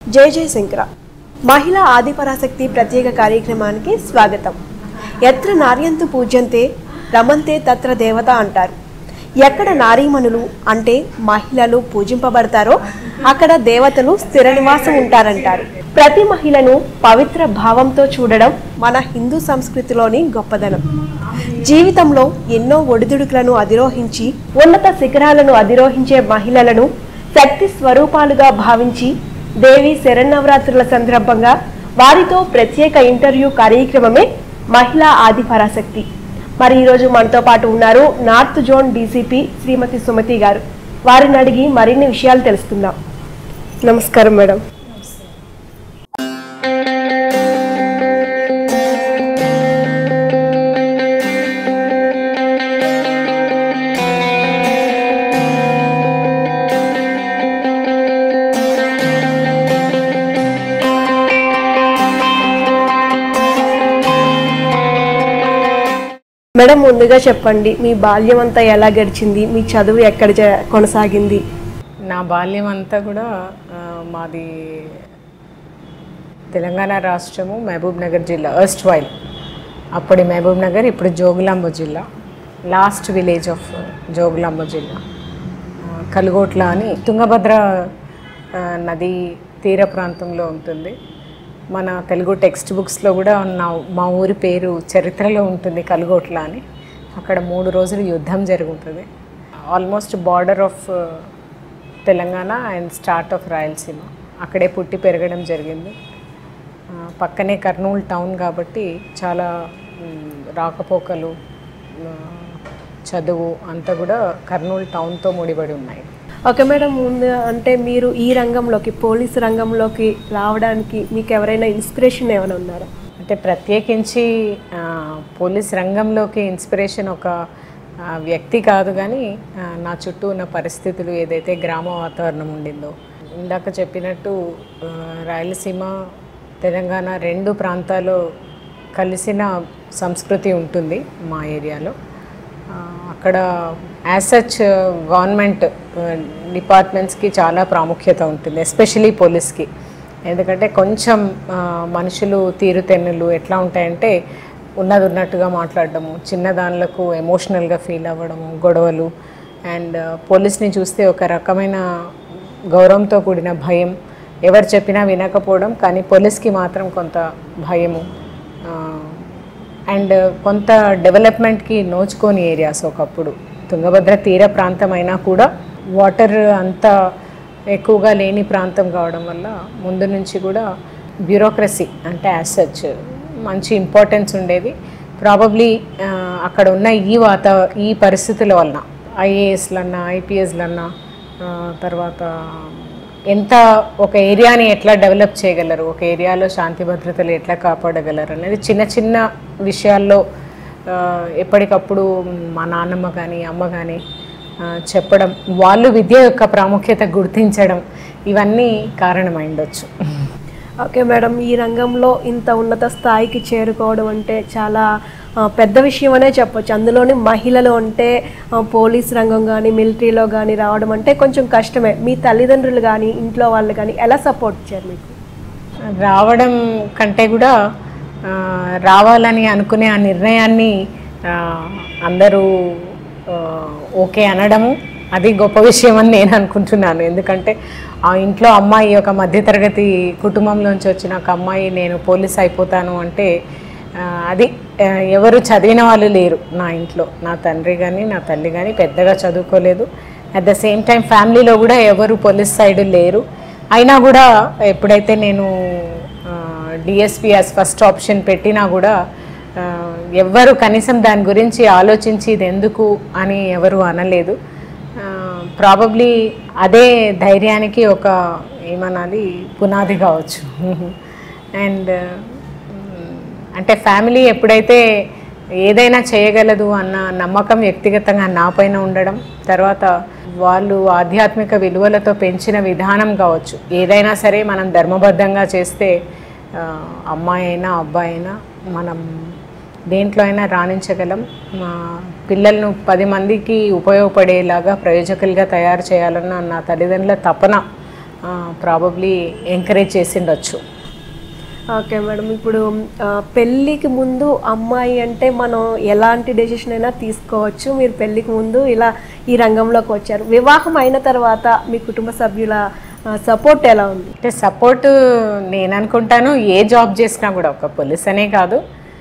జై జై శంకర మహిళా ఆదిపరాశక్తి ప్రత్యేక కార్యక్రమానికి స్వాగతం ఎత్ర నార్యంతు పూజ్యంతే రమంతే తత్ర దేవత అంటారు ఎక్కడ నారీమణులు అంటే మహిళలు పూజింపబడతారో అక్కడ దేవతలు స్థిర నివాసం ఉంటారంటారు ప్రతి మహిళను పవిత్ర భావంతో చూడడం మన హిందూ సంస్కృతిలోని గొప్పదనం జీవితంలో ఎన్నో ఒడిదుడుకులను అధిరోహించి ఉన్నత శిఖరాలను అధిరోహించే మహిళలను శక్తి స్వరూపాలుగా భావించి దేవి శరన్నవరాత్రుల సందర్భంగా వారితో ప్రత్యేక ఇంటర్వ్యూ కార్యక్రమమే మహిళా ఆది పరాశక్తి మరి ఈరోజు మనతో పాటు ఉన్నారు north zone DCP Shrimati Sumathi గారు వారిని అడిగి మరిన్ని విషయాలు తెలుసుకుందాం నమస్కారం మేడం మేడం ముందుగా చెప్పండి మీ బాల్యం అంతా ఎలా గడిచింది మీ చదువు ఎక్కడ జ- కొనసాగింది నా బాల్యం అంతా కూడా ఆ, మాది తెలంగాణ రాష్ట్రము మహబూబ్ నగర్ జిల్లా అస్ట్ వైల్ అప్పటి మహబూబ్ నగర్ ఇప్పుడు జోగులాంబ జిల్లా లాస్ట్ విలేజ్ ఆఫ్ జోగులాంబ జిల్లా ఆ, కలుగోట్ల అని తుంగభద్ర ఆ, నది తీర ప్రాంతంలో ఉంటుంది మన తెలుగు టెక్స్ట్ బుక్స్లో కూడా నా మా ఊరి పేరు చరిత్రలో ఉంటుంది కలుగోట్ల అని అక్కడ మూడు రోజులు యుద్ధం జరుగుతుంది almost border of Telangana and start of Rayalaseema అక్కడే పుట్టి పెరగడం జరిగింది ఆ, పక్కనే కర్నూలు టౌన్ కాబట్టి చాలా మ్, రాకపోకలు ఆ, చదువు అంతా కూడా కర్నూలు టౌన్తో ముడిపడి ఉన్నాయి ఓకే మేడం ముందు అంటే మీరు ఈ రంగంలోకి పోలీస్ రంగంలోకి రావడానికి మీకు ఎవరైనా ఇన్స్పిరేషన్ ఏమైనా ఉన్నారా అంటే ప్రత్యేకించి ఆ, పోలీస్ రంగంలోకి ఇన్స్పిరేషన్ ఒక ఆ, వ్యక్తి కాదు కానీ ఆ, నా చుట్టూ ఉన్న పరిస్థితులు ఏదైతే గ్రామ వాతావరణం ఉండిందో ఇందాక చెప్పినట్టు ఆ, రాయలసీమ తెలంగాణ రెండు ప్రాంతాలు కలిసిన సంస్కృతి ఉంటుంది మా ఏరియాలో ఆ, అక్కడ యాజ్ సచ్ గవర్నమెంట్ డిపార్ట్మెంట్స్కి చాలా ప్రాముఖ్యత ఉంటుంది ఎస్పెషలీ పోలీస్కి ఎందుకంటే కొంచెం ఆ, మనుషులు తీరుతెన్నులు ఎట్లా ఉంటాయంటే ఉన్నది ఉన్నట్టుగా మాట్లాడడము చిన్న దానిలకు ఎమోషనల్గా ఫీల్ అవ్వడము గొడవలు అండ్ పోలీస్ని చూస్తే ఒక రకమైన గౌరవంతో కూడిన భయం ఎవరు చెప్పినా వినకపోవడం కానీ పోలీస్కి మాత్రం కొంత భయము ఆ, అండ్ కొంత డెవలప్మెంట్కి నోచుకోని ఏరియాస్ ఒకప్పుడు తుంగభద్ర తీర ప్రాంతం అయినా కూడా వాటర్ అంత ఎక్కువగా లేని ప్రాంతం కావడం వల్ల ముందు నుంచి కూడా బ్యూరోక్రసీ అంటే యాజ్ సచ్ మంచి ఇంపార్టెన్స్ ఉండేది ప్రాబబ్లీ అక్కడ ఉన్న ఈ వాత ఈ పరిస్థితుల వలన ఐఏఎస్లన్నా ఐపీఎస్లన్నా తర్వాత ఎంత ఒక ఏరియాని ఎట్లా డెవలప్ చేయగలరు ఒక ఏరియాలో శాంతి భద్రతలు ఎట్లా కాపాడగలరు అనేది చిన్న చిన్న విషయాల్లో ఆ, ఎప్పటికప్పుడు మా నాన్నమ్మ కానీ అమ్మ కానీ ఆ, చెప్పడం వాళ్ళు విద్య యొక్క ప్రాముఖ్యత గుర్తించడం ఇవన్నీ కారణమైండొచ్చు ఓకే మేడం ఈ రంగంలో ఇంత ఉన్నత స్థాయికి చేరుకోవడం అంటే చాలా ఆ, పెద్ద విషయం అనే చెప్పొచ్చు అందులోని మహిళలు అంటే ఆ, పోలీస్ రంగం కానీ మిలిటరీలో కానీ రావడం అంటే కొంచెం కష్టమే మీ తల్లిదండ్రులు కానీ ఇంట్లో వాళ్ళు కానీ ఎలా సపోర్ట్ ఇచ్చారు మీకు రావడం కంటే కూడా ఆ, రావాలని అనుకునే ఆ నిర్ణయాన్ని ఆ, అందరూ ఆ, ఓకే అనడము అది గొప్ప విషయం అని నేను అనుకుంటున్నాను ఎందుకంటే ఆ ఇంట్లో అమ్మాయి ఒక మధ్యతరగతి కుటుంబంలోంచి వచ్చిన ఒక అమ్మాయి నేను పోలీస్ అయిపోతాను అంటే ఆ, అది ఆ, ఎవరు చదివిన వాళ్ళు లేరు నా ఇంట్లో నా తండ్రి కానీ నా తల్లి కానీ పెద్దగా చదువుకోలేదు అట్ ద సేమ్ టైం ఫ్యామిలీలో కూడా ఎవరు పోలీస్ సైడ్ లేరు అయినా కూడా ఎప్పుడైతే నేను డిఎస్పి యాజ్ ఫస్ట్ ఆప్షన్ పెట్టినా కూడా ఆ, ఎవ్వరు కనీసం దాని గురించి ఆలోచించి ఇది ఎందుకు అని ఎవరు అనలేదు ప్రాబబ్లీ అదే ధైర్యానికి ఒక ఏమనాలి పునాది కావచ్చు అండ్ అంటే ఫ్యామిలీ ఎప్పుడైతే ఏదైనా చేయగలదు అన్న నమ్మకం వ్యక్తిగతంగా నా పైన ఉండడం తర్వాత వాళ్ళు ఆధ్యాత్మిక విలువలతో పెంచిన విధానం కావచ్చు ఏదైనా సరే మనం ధర్మబద్ధంగా చేస్తే ఆ, అమ్మాయి అయినా అబ్బాయి అయినా మనం దేంట్లో అయినా రాణించగలం మా పిల్లలను పది మందికి ఉపయోగపడేలాగా ప్రయోజకులుగా తయారు చేయాలన్న నా తల్లిదండ్రుల తపన ప్రాబబ్లీ ఎంకరేజ్ చేసిండొచ్చు ఓకే మేడం ఇప్పుడు ఆ, పెళ్ళికి ముందు అమ్మాయి అంటే మనం ఎలాంటి డెసిషన్ అయినా తీసుకోవచ్చు మీరు పెళ్ళికి ముందు ఇలా ఈ రంగంలోకి వచ్చారు వివాహం అయిన తర్వాత మీ కుటుంబ సభ్యుల సపోర్ట్ ఎలా ఉంది అంటే సపోర్ట్ నేను అనుకుంటాను ఏ జాబ్ చేసినా కూడా ఒక పోలీస్ అనే కాదు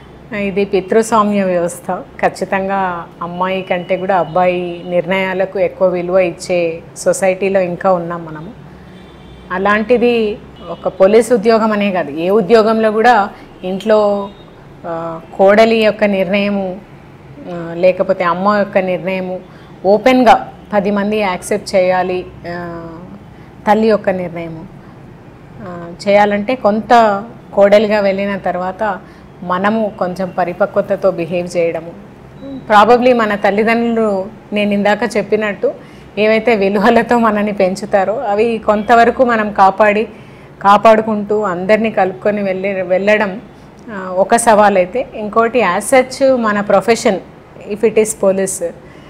ఇది పితృస్వామ్య వ్యవస్థ ఖచ్చితంగా అమ్మాయి కంటే కూడా అబ్బాయి నిర్ణయాలకు ఎక్కువ విలువ ఇచ్చే సొసైటీలో ఇంకా ఉన్నాం మనము అలాంటిది ఒక పోలీస్ ఉద్యోగం అనే కాదు ఏ ఉద్యోగంలో కూడా ఇంట్లో ఆ, కోడలి యొక్క నిర్ణయము ఆ, లేకపోతే అమ్మ యొక్క నిర్ణయము ఓపెన్గా పది మంది యాక్సెప్ట్ చేయాలి ఆ, తల్లి యొక్క నిర్ణయము ఆ, చేయాలంటే కొంత కోడలిగా వెళ్ళిన తర్వాత మనము కొంచెం పరిపక్వతతో బిహేవ్ చేయడము ప్రాబబ్లీ మన తల్లిదండ్రులు నేను ఇందాక చెప్పినట్టు ఏవైతే విలువలతో మనల్ని పెంచుతారో అవి కొంతవరకు మనం కాపాడి కాపాడుకుంటూ అందరినీ కలుపుకొని వెళ్ళి వెళ్ళడం ఆ, ఒక సవాల్ అయితే ఇంకోటి యాసచ్ మన profession if it is police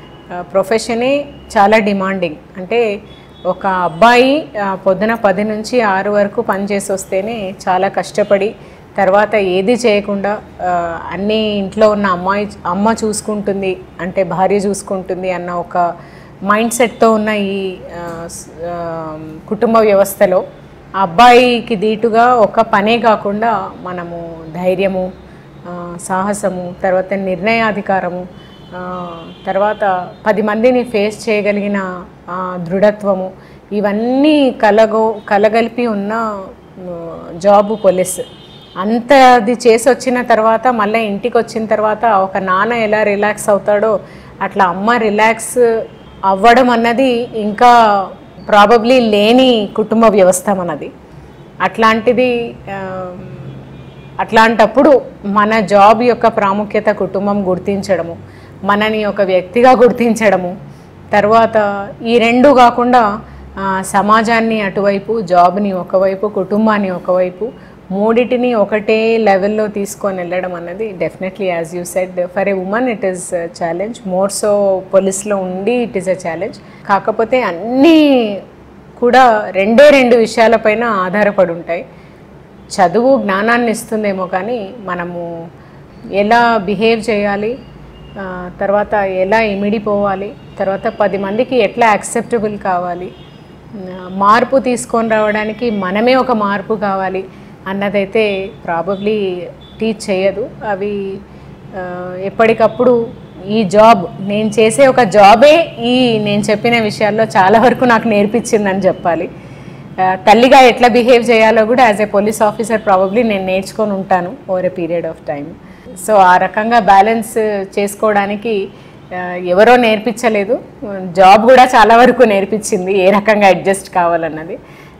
ప్రొఫెషనే చాలా డిమాండింగ్ అంటే ఒక అబ్బాయి ఆ, పొద్దున పది నుంచి ఆరు వరకు పనిచేసి వస్తేనే చాలా కష్టపడి తర్వాత ఏది చేయకుండా ఆ, అన్నీ ఇంట్లో ఉన్న అమ్మాయి అమ్మ చూసుకుంటుంది అంటే భార్య చూసుకుంటుంది అన్న ఒక మైండ్ సెట్తో ఉన్న ఈ ఆ, స్- ఆ, కుటుంబ వ్యవస్థలో ఆ అబ్బాయికి దీటుగా ఒక పనే కాకుండా మనము ధైర్యము ఆ, సాహసము తర్వాత నిర్ణయాధికారము ఆ, తర్వాత పది మందిని ఫేస్ చేయగలిగిన ఆ, దృఢత్వము ఇవన్నీ కలగో కలగలిపి ఉన్న ఆ, జాబు పోలీస్ అంత అది చేసి వచ్చిన తర్వాత మళ్ళీ ఇంటికి వచ్చిన తర్వాత ఒక నాన్న ఎలా రిలాక్స్ అవుతాడో అట్లా అమ్మ రిలాక్స్ అవ్వడం అన్నది ఇంకా ప్రాబబ్లీ లేని కుటుంబ వ్యవస్థ మనది అట్లాంటిది ఆ, అట్లాంటప్పుడు మన జాబ్ యొక్క ప్రాముఖ్యత కుటుంబం గుర్తించడము మనని ఒక వ్యక్తిగా గుర్తించడము తర్వాత ఈ రెండు కాకుండా ఆ, సమాజాన్ని అటువైపు జాబ్ని ఒకవైపు కుటుంబాన్ని ఒకవైపు మూడిటిని ఒకటే లెవెల్లో తీసుకొని వెళ్ళడం అన్నది definitely as you said for a woman it is challenge more so పోలీస్లో ఉండి ఇట్ ఈస్ అ ఛాలెంజ్ కాకపోతే అన్నీ కూడా రెండే రెండు విషయాలపైన ఆధారపడి ఉంటాయి చదువు జ్ఞానాన్ని ఇస్తుందేమో కానీ మనము ఎలా బిహేవ్ చేయాలి ఆ, తర్వాత ఎలా ఇమిడిపోవాలి తర్వాత పది మందికి ఎట్లా యాక్సెప్టబుల్ కావాలి ఆ, మార్పు తీసుకొని రావడానికి మనమే ఒక మార్పు కావాలి అన్నదైతే ప్రాబబ్లీ టీచ్ చేయదు అవి ఆ, ఎప్పటికప్పుడు ఈ జాబ్ నేను చేసే ఒక జాబే ఈ నేను చెప్పిన విషయాల్లో చాలా వరకు నాకు నేర్పించిందని చెప్పాలి ఆ, తల్లిగా ఎట్లా బిహేవ్ చేయాలో కూడా as a police officer probably నేను నేర్చుకొని ఉంటాను over a period of time so ఆ రకంగా బ్యాలెన్స్ చేసుకోవడానికి ఆ, ఎవరో నేర్పించలేదు జాబ్ కూడా చాలా వరకు నేర్పించింది ఏ రకంగా అడ్జస్ట్ కావాలన్నది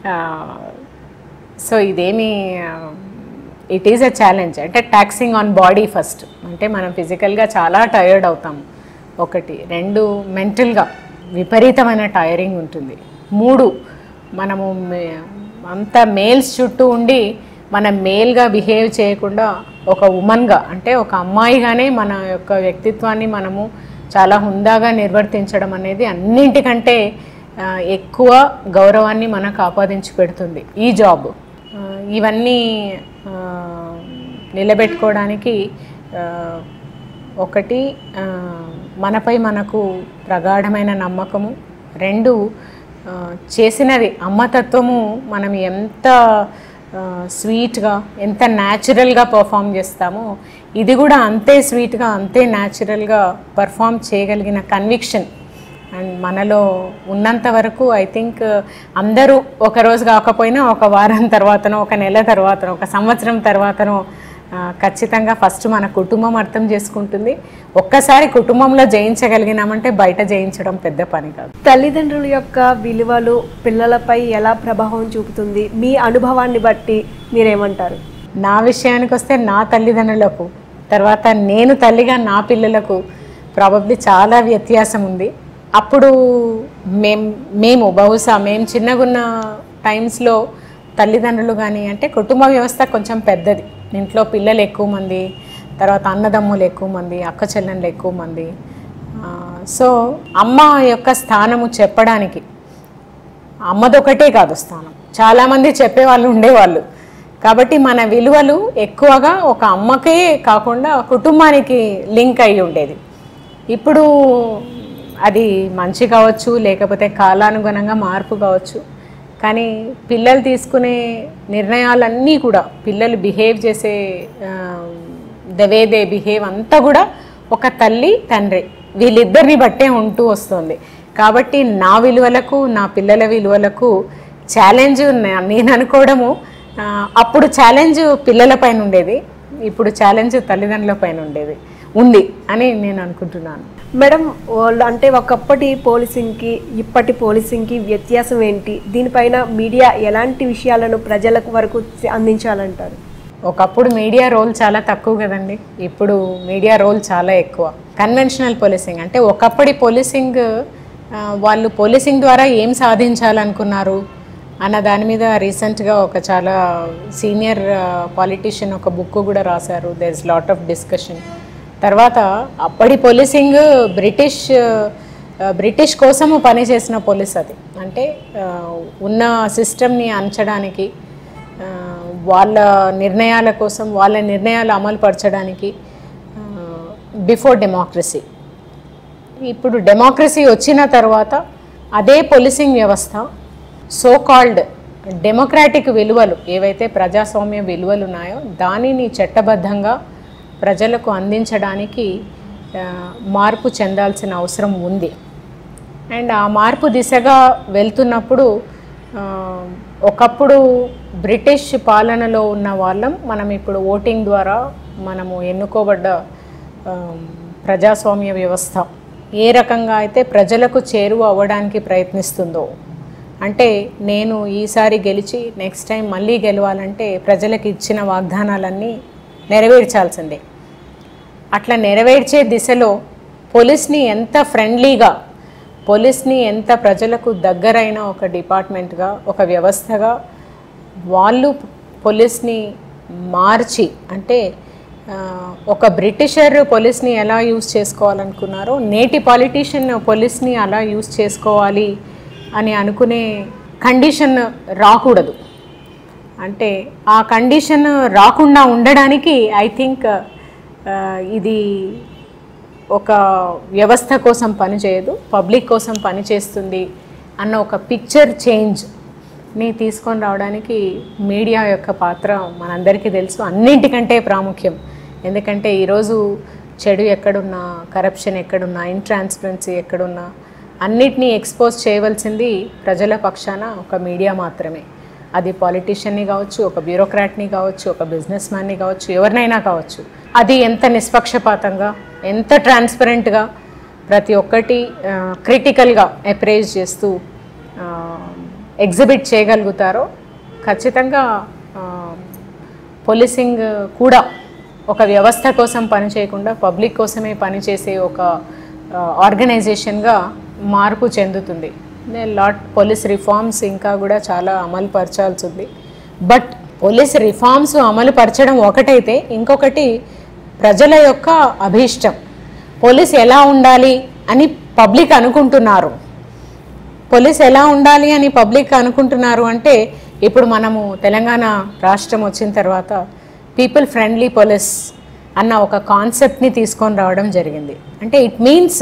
సో ఇదేమి ఇట్ ఈజ్ అ ఛాలెంజ్ అంటే ట్యాక్సింగ్ ఆన్ బాడీ ఫస్ట్ అంటే మనం ఫిజికల్గా చాలా టైర్డ్ అవుతాం ఒకటి రెండు మెంటల్గా విపరీతమైన టైరింగ్ ఉంటుంది మూడు మనము మే- అంత మేల్స్ చుట్టూ ఉండి మనం మేల్గా బిహేవ్ చేయకుండా ఒక ఉమన్గా అంటే ఒక అమ్మాయిగానే మన యొక్క వ్యక్తిత్వాన్ని మనము చాలా హుందాగా నిర్వర్తించడం అనేది అన్నింటికంటే ఆ, ఎక్కువ గౌరవాన్ని మనకు ఆపాదించి పెడుతుంది ఈ జాబ్ ఆ, ఇవన్నీ ఆ, నిలబెట్టుకోవడానికి ఆ, ఒకటి ఆ, మనపై మనకు ప్రగాఢమైన నమ్మకము రెండు ఆ, చేసినది అమ్మతత్వము మనం ఎంత ఆ, స్వీట్గా ఎంత న్యాచురల్గా పర్ఫామ్ చేస్తామో ఇది కూడా అంతే స్వీట్గా అంతే న్యాచురల్గా పర్ఫామ్ చేయగలిగిన కన్విక్షన్ అండ్ మనలో ఉన్నంత వరకు ఐ థింక్ అందరూ ఒక రోజు కాకపోయినా ఒక వారం తర్వాతనో ఒక నెల తర్వాతనో ఒక సంవత్సరం తర్వాతనో ఆ, ఖచ్చితంగా ఫస్ట్ మన కుటుంబం అర్థం చేసుకుంటుంది ఒక్కసారి కుటుంబంలో జయించగలిగినామంటే బయట జయించడం పెద్ద పని కాదు తల్లిదండ్రుల యొక్క విలువలు పిల్లలపై ఎలా ప్రభావం చూపుతుంది మీ అనుభవాన్ని బట్టి మీరేమంటారు నా విషయానికి వస్తే నా తల్లిదండ్రులకు తర్వాత నేను తల్లిగా నా పిల్లలకు ప్రాబబ్లీ చాలా వ్యత్యాసం ఉంది అప్పుడు మేం మేము బహుశా మేము చిన్నగున్న టైమ్స్లో తల్లిదండ్రులు కానీ అంటే కుటుంబ వ్యవస్థ కొంచెం పెద్దది ఇంట్లో పిల్లలు ఎక్కువ మంది తర్వాత అన్నదమ్ములు ఎక్కువ మంది అక్క చెల్లెళ్ళు ఎక్కువ మంది ఆ, సో అమ్మ యొక్క స్థానము చెప్పడానికి అమ్మదొకటే కాదు స్థానం చాలామంది చెప్పేవాళ్ళు ఉండేవాళ్ళు కాబట్టి మన విలువలు ఎక్కువగా ఒక అమ్మకే కాకుండా కుటుంబానికి లింక్ అయి ఉండేది ఇప్పుడు అది మంచి కావచ్చు లేకపోతే కాలానుగుణంగా మార్పు కావచ్చు కానీ పిల్లలు తీసుకునే నిర్ణయాలన్నీ కూడా పిల్లలు బిహేవ్ చేసే ద వే దే బిహేవ్ అంతా కూడా ఒక తల్లి తండ్రి వీళ్ళిద్దరిని బట్టే ఉంటూ వస్తుంది కాబట్టి నా విలువలకు నా పిల్లల విలువలకు ఛాలెంజ్ నేను అనుకోవడము ఆ, అప్పుడు ఛాలెంజ్ పిల్లల పైన ఉండేది ఇప్పుడు ఛాలెంజ్ తల్లిదండ్రుల పైన ఉండేది ఉంది అని నేను అనుకుంటున్నాను మేడం వాళ్ళు అంటే ఒకప్పటి పోలీసింగ్కి ఇప్పటి పోలీసింగ్కి వ్యత్యాసం ఏంటి దీనిపైన మీడియా ఎలాంటి విషయాలను ప్రజలకు వరకు అందించాలంటారు ఒకప్పుడు మీడియా రోల్ చాలా తక్కువ కదండి ఇప్పుడు మీడియా రోల్ చాలా ఎక్కువ కన్వెన్షనల్ పోలీసింగ్ అంటే ఒకప్పటి పోలీసింగ్ ఆ, వాళ్ళు పోలీసింగ్ ద్వారా ఏం సాధించాలనుకున్నారు అన్న దాని మీద రీసెంట్గా ఒక చాలా సీనియర్ పాలిటీషియన్ ఒక బుక్ కూడా రాశారు there is lot of discussion తర్వాత అప్పటి పోలీసింగ్ బ్రిటిష్ ఆ, బ్రిటిష్ కోసము పనిచేసిన పోలీస్ అది అంటే ఆ, ఉన్న సిస్టమ్ని అంచడానికి ఆ, వాళ్ళ నిర్ణయాల కోసం వాళ్ళ నిర్ణయాలు అమలు పరచడానికి బిఫోర్ డెమోక్రసీ ఇప్పుడు డెమోక్రసీ వచ్చిన తర్వాత అదే పోలీసింగ్ వ్యవస్థ సో కాల్డ్ డెమోక్రాటిక్ విలువలు ఏవైతే ప్రజాస్వామ్య విలువలు ఉన్నాయో దానిని చట్టబద్ధంగా ప్రజలకు అందించడానికి ఆ, మార్పు చెందాల్సిన అవసరం ఉంది అండ్ ఆ మార్పు దిశగా వెళ్తున్నప్పుడు ఆ, ఒకప్పుడు బ్రిటిష్ పాలనలో ఉన్న వాళ్ళం మనం ఇప్పుడు ఓటింగ్ ద్వారా మనము ఎన్నుకోబడ్డ ఆ, ప్రజాస్వామ్య వ్యవస్థ ఏ రకంగా అయితే ప్రజలకు చేరువ అవ్వడానికి ప్రయత్నిస్తుందో అంటే నేను ఈసారి గెలిచి నెక్స్ట్ టైం మళ్ళీ గెలవాలంటే ప్రజలకు ఇచ్చిన వాగ్దానాలన్నీ నెరవేర్చాల్సిందే అట్లా నెరవేర్చే దిశలో పోలీస్ని ఎంత ఫ్రెండ్లీగా పోలీస్ని ఎంత ప్రజలకు దగ్గరైన ఒక డిపార్ట్మెంట్గా ఒక వ్యవస్థగా వాళ్ళు పోలీస్ని మార్చి అంటే ఆ, ఒక బ్రిటిషర్ పోలీస్ని ఎలా యూజ్ చేసుకోవాలనుకున్నారో నేటి పాలిటీషియన్ పోలీస్ని అలా యూజ్ చేసుకోవాలి అని అనుకునే కండిషన్ రాకూడదు అంటే ఆ కండిషన్ రాకుండా ఉండడానికి ఐ థింక్ ఇది ఒక వ్యవస్థ కోసం పనిచేయదు పబ్లిక్ కోసం పనిచేస్తుంది అన్న ఒక పిక్చర్ చేంజ్ని తీసుకొని రావడానికి మీడియా యొక్క పాత్ర మనందరికీ తెలుసు అన్నింటికంటే ప్రాముఖ్యం ఎందుకంటే ఈరోజు చెడు ఎక్కడున్నా కరప్షన్ ఎక్కడున్నా ఇన్ట్రాన్స్పరెన్సీ ఎక్కడున్నా అన్నిటినీ ఎక్స్పోజ్ చేయవలసింది ప్రజల పక్షాన ఒక మీడియా మాత్రమే అది పాలిటీషియన్ని కావచ్చు ఒక బ్యూరోక్రాట్ని కావచ్చు ఒక బిజినెస్ మ్యాన్ని కావచ్చు ఎవరినైనా కావచ్చు అది ఎంత నిష్పక్షపాతంగా ఎంత ట్రాన్స్పరెంట్గా ప్రతి ఒక్కటి క్రిటికల్గా అప్రైజ్ చేస్తూ ఎగ్జిబిట్ చేయగలుగుతారో ఖచ్చితంగా ఆ, పోలీసింగ్ కూడా ఒక వ్యవస్థ కోసం పనిచేయకుండా పబ్లిక్ కోసమే పనిచేసే ఒక ఆర్గనైజేషన్గా మార్పు చెందుతుంది లాట్ పోలీస్ రిఫార్మ్స్ ఇంకా కూడా చాలా అమలు పరచాల్సి ఉంది బట్ పోలీస్ రిఫార్మ్స్ అమలు పరచడం ఒకటైతే ఇంకొకటి ప్రజల యొక్క అభీష్టం పోలీస్ ఎలా ఉండాలి అని పబ్లిక్ అనుకుంటున్నారు పోలీస్ ఎలా ఉండాలి అని పబ్లిక్ అనుకుంటున్నారు అంటే ఇప్పుడు మనము తెలంగాణ రాష్ట్రం వచ్చిన తర్వాత పీపుల్ ఫ్రెండ్లీ పోలీస్ అన్న ఒక కాన్సెప్ట్ని తీసుకొని రావడం జరిగింది అంటే ఇట్ మీన్స్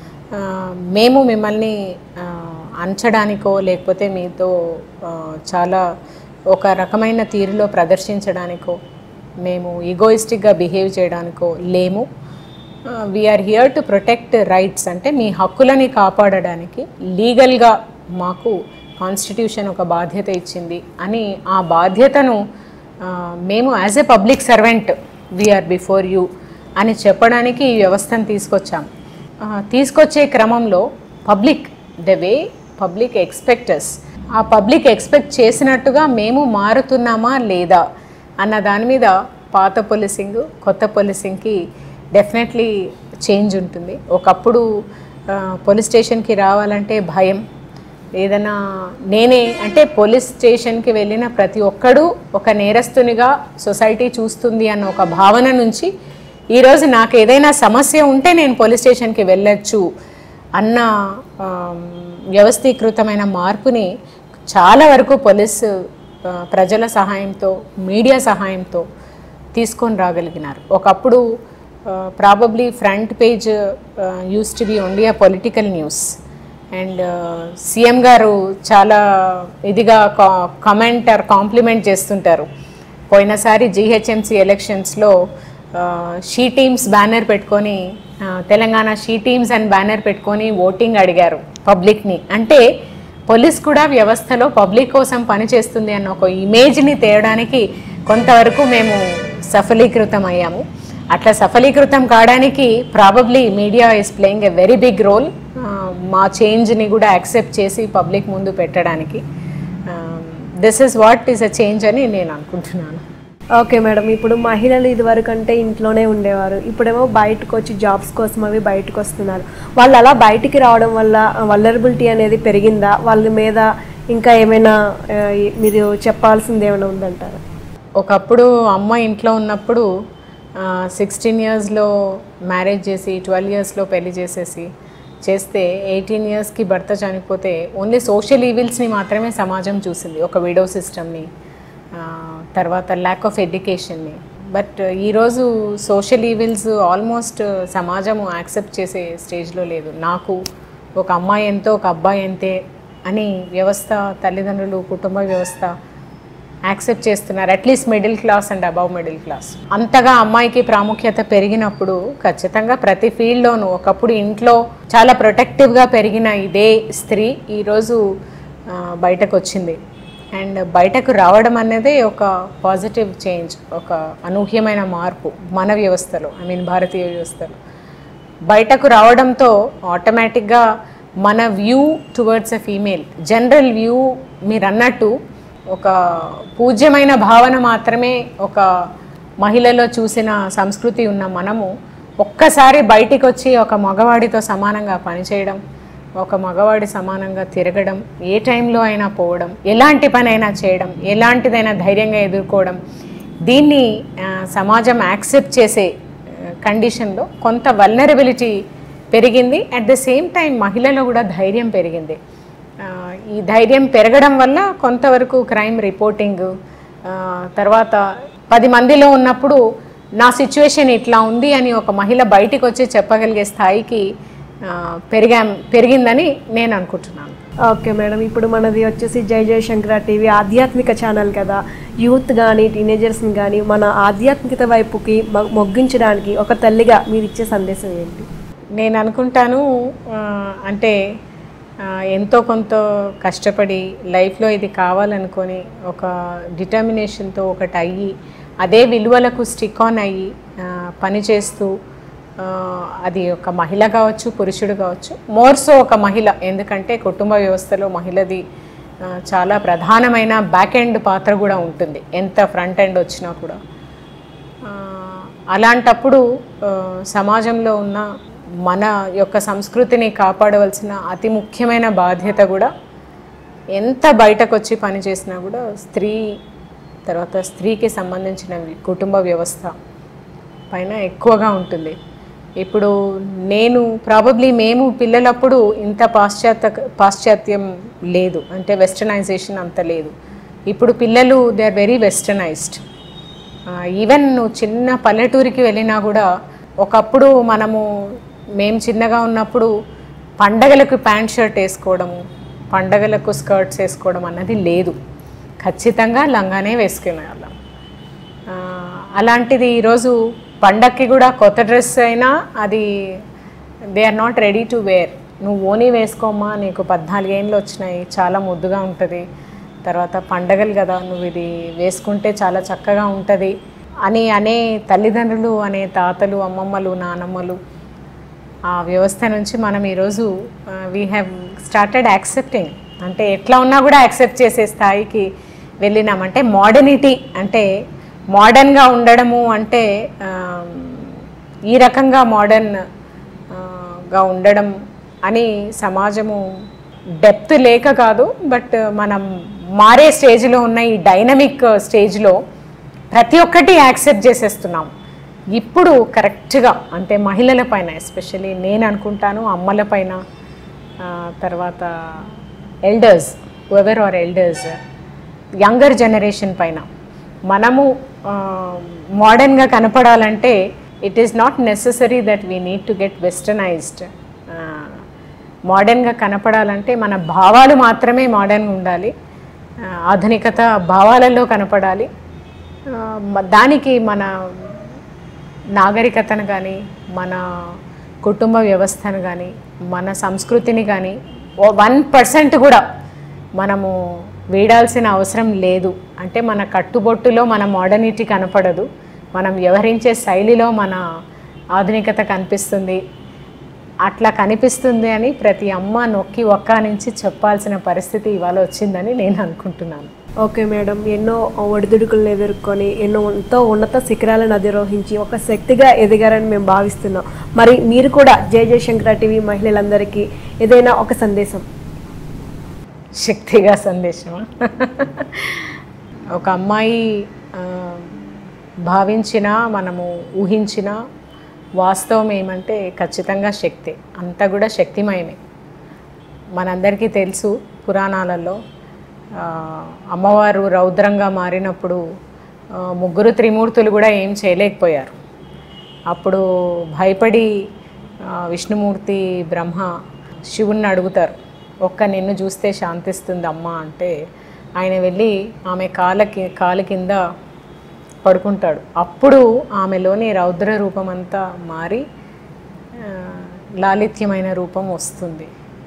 మేము మిమ్మల్ని ఆ, అంచడానికో లేకపోతే మీతో ఆ, చాలా ఒక రకమైన తీరులో ప్రదర్శించడానికో మేము ఈగోయిస్టిక్గా బిహేవ్ చేయడానికో లేము we are here to protect rights అంటే మీ హక్కులని కాపాడడానికి లీగల్గా మాకు కాన్స్టిట్యూషన్ ఒక బాధ్యత ఇచ్చింది అని ఆ బాధ్యతను ఆ, మేము as a public servant we are before you అని చెప్పడానికి ఈ వ్యవస్థను తీసుకొచ్చాం ఆ, తీసుకొచ్చే క్రమంలో public the way public expects ఆ పబ్లిక్ ఎక్స్పెక్ట్ చేసినట్టుగా మేము మారుతున్నామా లేదా అన్న దాని మీద పాత పోలీసింగ్ కొత్త పోలీసింగ్కి డెఫినెట్లీ చేంజ్ ఉంటుంది ఒకప్పుడు ఆ, పోలీస్ స్టేషన్కి రావాలంటే భయం ఏదైనా నేనే అంటే పోలీస్ స్టేషన్కి వెళ్ళిన ప్రతి ఒక్కడు ఒక నేరస్తునిగా సొసైటీ చూస్తుంది అన్న ఒక భావన నుంచి ఈరోజు నాకు ఏదైనా సమస్య ఉంటే నేను పోలీస్ స్టేషన్కి వెళ్ళొచ్చు అన్న ఆమ్, వ్యవస్థీకృతమైన మార్పుని చాలా వరకు పోలీస్ ఆ, ప్రజల సహాయంతో మీడియా సహాయంతో తీసుకొని రాగలిగినారు ఒకప్పుడు probably front page used to be only a political news and CM గారు చాలా ఇదిగా కమెంట్ ఆర్ కాంప్లిమెంట్ చేస్తుంటారు పోయినసారి జీహెచ్ఎంసీ ఎలక్షన్స్లో షీ టీమ్స్ బ్యానర్ పెట్టుకొని ఆ, Telangana she teams and banner పెట్టుకొని ఓటింగ్ అడిగారు పబ్లిక్ని అంటే పోలీస్ కూడా వ్యవస్థలో పబ్లిక్ కోసం పనిచేస్తుంది అన్న ఒక ఇమేజ్ని తేయడానికి కొంతవరకు మేము సఫలీకృతం అయ్యాము అట్లా సఫలీకృతం కావడానికి probably media is playing a very big role మా చేంజ్ని కూడా యాక్సెప్ట్ చేసి పబ్లిక్ ముందు పెట్టడానికి this is what is a change అని నేను అనుకుంటున్నాను ఓకే మేడం ఇప్పుడు మహిళలు ఇదివరకు అంటే ఇంట్లోనే ఉండేవారు ఇప్పుడేమో బయటకు వచ్చి జాబ్స్ కోసం అవి బయటకు వస్తున్నారు వాళ్ళు అలా బయటికి రావడం వల్ల వల్లరబిలిటీ అనేది పెరిగిందా వాళ్ళ మీద ఇంకా ఏమైనా ఆ, మీరు చెప్పాల్సింది ఏమైనా ఉందంటారా ఒకప్పుడు అమ్మ ఇంట్లో ఉన్నప్పుడు సిక్స్టీన్ ఇయర్స్లో మ్యారేజ్ చేసి ట్వెల్వ్ ఇయర్స్లో పెళ్లి చేసేసి చేస్తే ఎయిటీన్ ఇయర్స్కి భర్త చనిపోతే ఓన్లీ సోషల్ ఈవిల్స్ని మాత్రమే సమాజం చూసింది ఒక విడో సిస్టమ్ని తర్వాత ల్యాక్ ఆఫ్ ఎడ్యుకేషన్ని బట్ ఈరోజు సోషల్ ఈవిల్స్ ఆల్మోస్ట్ సమాజం యాక్సెప్ట్ చేసే స్టేజ్లో లేదు నాకు ఒక అమ్మాయి ఎంతో ఒక అబ్బాయి ఎంతే అని వ్యవస్థ తల్లిదండ్రులు కుటుంబ వ్యవస్థ యాక్సెప్ట్ చేస్తున్నారు at least middle class and above middle class అంతగా అమ్మాయికి ప్రాముఖ్యత పెరిగినప్పుడు ఖచ్చితంగా ప్రతి ఫీల్డ్లోనూ ఒకప్పుడు ఇంట్లో చాలా ప్రొటెక్టివ్గా పెరిగిన ఇదే స్త్రీ ఈరోజు ఆ, బయటకు వచ్చింది అండ్ బయటకు రావడం అనేది ఒక పాజిటివ్ చేంజ్ ఒక అనూహ్యమైన మార్పు మన వ్యవస్థలో ఐ మీన్ భారతీయ వ్యవస్థలో బయటకు రావడంతో ఆటోమేటిక్గా మన view towards a female general view మీరు అన్నట్టు ఒక పూజ్యమైన భావన మాత్రమే ఒక మహిళలో చూసిన సంస్కృతి ఉన్న మనము ఒక్కసారి బయటికి వచ్చి ఒక మగవాడితో సమానంగా పనిచేయడం ఒక మగవాడి సమానంగా తిరగడం ఏ టైంలో అయినా పోవడం ఎలాంటి పని అయినా చేయడం ఎలాంటిదైనా ధైర్యంగా ఎదుర్కోవడం దీన్ని ఆ, సమాజం యాక్సెప్ట్ చేసే కండిషన్లో కొంత వల్నరబిలిటీ పెరిగింది అట్ ద సేమ్ టైం మహిళలో కూడా ధైర్యం పెరిగింది ఆ, ఈ ధైర్యం పెరగడం వల్ల కొంతవరకు క్రైమ్ రిపోర్టింగ్ తర్వాత పది మందిలో ఉన్నప్పుడు నా సిచ్యువేషన్ ఇట్లా ఉంది అని ఒక మహిళ బయటికి వచ్చి చెప్పగలిగే స్థాయికి ఆ, పెరిగా పెరిగిందని నేను అనుకుంటున్నాను ఓకే మేడం ఇప్పుడు మనది వచ్చేసి జై జయశంకర టీవీ ఆధ్యాత్మిక ఛానల్ కదా యూత్ కానీ టీనేజర్స్ని కానీ మన ఆధ్యాత్మికత వైపుకి మొ- మొగ్గించడానికి ఒక తల్లిగా మీరు ఇచ్చే సందేశం ఏంటి నేను అనుకుంటాను ఆ, అంటే ఆ, ఎంతో కొంత కష్టపడి లైఫ్లో ఇది కావాలనుకొని ఒక డిటర్మినేషన్తో ఒకటి అయ్యి అదే విలువలకు స్టిక్ ఆన్ అయ్యి ఆ, పని చేస్తూ ఆ, అది ఒక మహిళ కావచ్చు పురుషుడు కావచ్చు మోర్సో ఒక మహిళ ఎందుకంటే కుటుంబ వ్యవస్థలో మహిళది ఆ, చాలా ప్రధానమైన బ్యాక్ ఎండ్ పాత్ర కూడా ఉంటుంది ఎంత ఫ్రంట్ ఎండ్ వచ్చినా కూడా ఆ, అలాంటప్పుడు ఆ, సమాజంలో ఉన్న మన యొక్క సంస్కృతిని కాపాడవలసిన అతి ముఖ్యమైన బాధ్యత కూడా ఎంత బయటకు వచ్చి పని చేసినా కూడా స్త్రీ తర్వాత స్త్రీకి సంబంధించిన కుటుంబ వ్యవస్థ పైన ఎక్కువగా ఉంటుంది ఇప్పుడు నేను ప్రాబబ్లీ మేము పిల్లలప్పుడు ఇంత పాశ్చాత్య పాశ్చాత్యం లేదు అంటే వెస్టర్నైజేషన్ అంత లేదు ఇప్పుడు పిల్లలు they are very westernised even నువ్వు చిన్న పల్లెటూరికి వెళ్ళినా కూడా ఒకప్పుడు మనము మేము చిన్నగా ఉన్నప్పుడు పండగలకు ప్యాంట్ షర్ట్ వేసుకోవడము పండగలకు స్కర్ట్స్ వేసుకోవడం అన్నది లేదు ఖచ్చితంగా లంగానే వేసుకునే వాళ్ళం ఆ, అలాంటిది ఈరోజు పండక్కి కూడా కొత్త డ్రెస్ అయినా అది they are not ready to wear నువ్వు ఓనీ వేసుకోమ్మా నీకు పద్నాలుగేళ్ళు వచ్చినాయి చాలా ముద్దుగా ఉంటుంది తర్వాత పండగలు కదా నువ్వు ఇది వేసుకుంటే చాలా చక్కగా ఉంటుంది అని అనే తల్లిదండ్రులు అనే తాతలు అమ్మమ్మలు నానమ్మలు ఆ వ్యవస్థ నుంచి మనం ఈరోజు వీ హ్యావ్ స్టార్టెడ్ యాక్సెప్టింగ్ అంటే ఎట్లా ఉన్నా కూడా యాక్సెప్ట్ చేసే స్థాయికి వెళ్ళినామంటే మోడర్నిటీ అంటే మోడర్న్గా ఉండడము అంటే ఆ, ఈ రకంగా మోడర్న్ గా ఉండడం అని సమాజము డెప్త్ లేక కాదు బట్ మనం మారే స్టేజ్లో ఉన్న ఈ డైనమిక్ స్టేజ్లో ప్రతి ఒక్కటి యాక్సెప్ట్ చేసేస్తున్నాం ఇప్పుడు కరెక్ట్గా అంటే మహిళల పైన ఎస్పెషల్లీ నేను అనుకుంటాను అమ్మల పైన ఆ, తర్వాత elders ever are elders younger generation పైన మనము మోడర్న్గా కనపడాలంటే it is not necessary that we need to get westernised మోడర్న్గా కనపడాలంటే మన భావాలు మాత్రమే మోడర్న్గా ఉండాలి ఆ, ఆధునికత భావాలలో కనపడాలి ఆ, మ- దానికి మన నాగరికతను కానీ మన కుటుంబ వ్యవస్థను కానీ మన సంస్కృతిని కానీ ఓ వన్ పర్సెంట్ కూడా మనము వీడాల్సిన అవసరం లేదు అంటే మన కట్టుబొట్టులో మన మోడర్నిటీ కనపడదు మనం వ్యవహరించే శైలిలో మన ఆధునికత కనిపిస్తుంది అట్లా కనిపిస్తుంది అని ప్రతి అమ్మ నొక్కి ఒక్క నుంచి చెప్పాల్సిన పరిస్థితి ఇవాళ వచ్చిందని నేను అనుకుంటున్నాను ఓకే మేడం ఎన్నో ఒడిదుడుకులను ఎదుర్కొని ఎన్నో ఎంతో ఉన్నత శిఖరాలను అధిరోహించి ఒక శక్తిగా ఎదిగారని మేము భావిస్తున్నాం మరి మీరు కూడా జయ జయశంకర టీవీ మహిళలందరికీ ఏదైనా ఒక సందేశం శక్తిగా సందేశమా ఒక అమ్మాయి ఆ, భావించిన మనము ఊహించిన వాస్తవం ఏమంటే ఖచ్చితంగా శక్తి అంతా కూడా శక్తిమయమే మనందరికీ తెలుసు పురాణాలలో ఆ, అమ్మవారు రౌద్రంగా మారినప్పుడు ఆ, ముగ్గురు త్రిమూర్తులు కూడా ఏం చేయలేకపోయారు అప్పుడు భయపడి ఆ, విష్ణుమూర్తి బ్రహ్మ శివుణ్ణి అడుగుతారు ఒక్క నిన్ను చూస్తే శాంతిస్తుంది అమ్మ అంటే ఆయన వెళ్ళి ఆమె కాలకి కాలు కింద పడుకుంటాడు అప్పుడు ఆమెలోని రౌద్ర రూపం అంతా మారి ఆ, లాలిత్యమైన రూపం వస్తుంది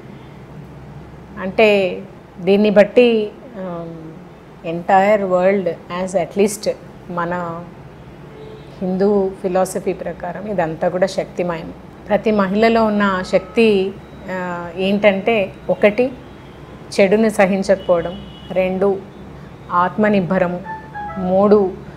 అంటే దీన్ని బట్టి ఎంటైర్ వరల్డ్ యాజ్ అట్లీస్ట్ మన హిందూ ఫిలాసఫీ ప్రకారం ఇదంతా కూడా శక్తిమయం ప్రతి మహిళలో ఉన్న శక్తి ఆ, ఏంటంటే ఒకటి చెడుని సహించకపోవడం రెండు ఆత్మనిర్భరము మూడు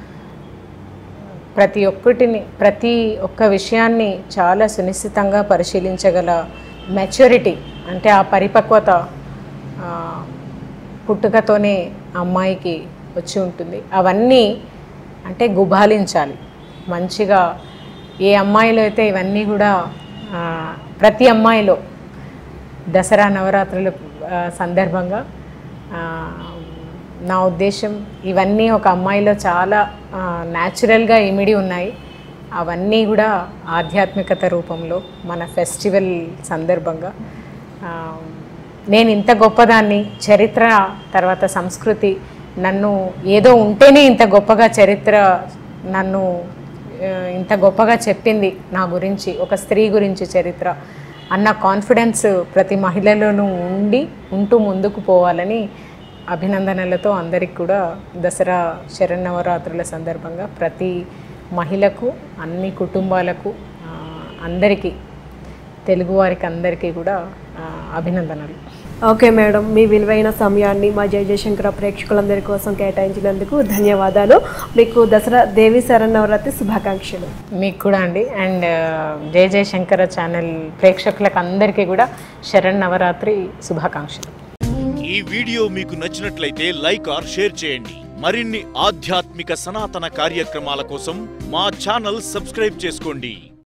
ప్రతి ఒక్కటిని ప్రతి ఒక్క విషయాన్ని చాలా సునిశ్చితంగా పరిశీలించగల మెచ్యూరిటీ అంటే ఆ పరిపక్వత ఆ, పుట్టుకతోనే అమ్మాయికి వచ్చి ఉంటుంది అవన్నీ అంటే గుబాలించాలి మంచిగా ఏ అమ్మాయిలో అయితే ఇవన్నీ కూడా ఆ, ప్రతి అమ్మాయిలో దసరా నవరాత్రుల ఆ, సందర్భంగా ఆ, నా ఉద్దేశం ఇవన్నీ ఒక అమ్మాయిలో చాలా న్యాచురల్గా ఇమిడి ఉన్నాయి అవన్నీ కూడా ఆధ్యాత్మికత రూపంలో మన ఫెస్టివల్ సందర్భంగా ఆ, నేను ఇంత గొప్పదాన్ని చరిత్ర తర్వాత సంస్కృతి నన్ను ఏదో ఉంటేనే ఇంత గొప్పగా చరిత్ర నన్ను ఆ, ఇంత గొప్పగా చెప్పింది నా గురించి ఒక స్త్రీ గురించి చరిత్ర అన్న కాన్ఫిడెన్స్ ప్రతి మహిళలోనూ ఉండి ఉంటూ ముందుకు పోవాలని అభినందనలతో అందరికి కూడా దసరా శరన్నవరాత్రుల సందర్భంగా ప్రతి మహిళకు అన్ని కుటుంబాలకు ఆ, అందరికీ తెలుగువారికి అందరికీ కూడా ఆ, అభినందనలు ఓకే మేడం మీ విలువైన సమయాన్ని మా జయ జయశంకర ప్రేక్షకులందరి కోసం కేటాయించినందుకు ధన్యవాదాలు మీకు దసరా దేవి శరన్నవరాత్రి శుభాకాంక్షలు మీకు కూడా అండి అండ్ జయ జయశంకర ఛానల్ ప్రేక్షకులకు అందరికీ కూడా శరణ్ నవరాత్రి శుభాకాంక్షలు ఈ వీడియో మీకు నచ్చినట్లయితే లైక్ ఆర్ షేర్ చేయండి మరిన్ని ఆధ్యాత్మిక సనాతన కార్యక్రమాల కోసం మా ఛానల్ సబ్స్క్రైబ్ చేసుకోండి